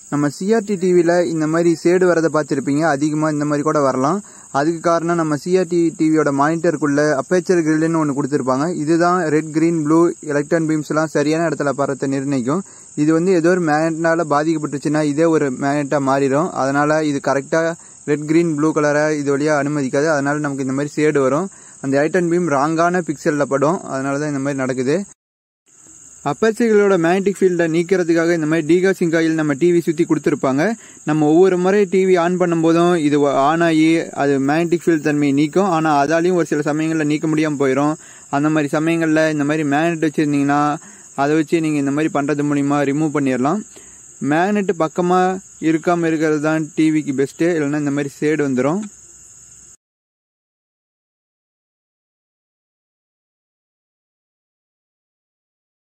நம்ம சிஆர்டி டிவியில் இந்த மாதிரி சேடு வரதை பார்த்துருப்பீங்க அதிகமாக இந்த மாதிரி கூட வரலாம் அதுக்கு காரணம் நம்ம சிஆர்டி டிவியோட மானிட்டருக்குள்ள அப்பேச்சர் கிரில்னு ஒன்று கொடுத்துருப்பாங்க இதுதான் ரெட் கிரீன் ப்ளூ எலக்ட்ரான் பீம்ஸ்லாம் சரியான இடத்துல பறத்தை நிர்ணயிக்கும் இது வந்து ஏதோ ஒரு மேக்னெட்னால பாதிக்கப்பட்டுச்சுன்னா இதே ஒரு மேக்னெட்டாக மாறிடும் அதனால் இது கரெக்டாக ரெட் கிரீன் ப்ளூ கலரை இது வழியாக அனுமதிக்காது அதனால் நமக்கு இந்த மாதிரி சேடு வரும் அந்த எலக்ட்ரான் பீம் ராங்கான பிக்சலில் படும் அதனால தான் இந்த மாதிரி நடக்குது அப்பர்ச்சிகளோட மேக்னெட்டிக் ஃபீல்டை நீக்கிறதுக்காக இந்த மாதிரி டீகாசிங் காயில் நம்ம டிவி சுற்றி கொடுத்துருப்பாங்க நம்ம ஒவ்வொரு முறை டிவி ஆன் பண்ணும்போதும் இது ஆன் ஆகி அது மேக்னெட்டிக் ஃபீல்ட் தன்மையை நீக்கும் ஆனால் அதாலையும் ஒரு சில சமயங்களில் நீக்க முடியாமல் போயிடும் அந்த மாதிரி சமயங்களில் இந்த மாதிரி மேக்னெட் வச்சுருந்தீங்கன்னா அதை வச்சு நீங்கள் இந்த மாதிரி பண்ணுறது மூலிமா ரிமூவ் பண்ணிடலாம் மேக்னெட் பக்கமாக இருக்காமல் இருக்கிறது தான் டிவிக்கு பெஸ்ட்டு இல்லைன்னா இந்த மாதிரி சேடு வந்துடும்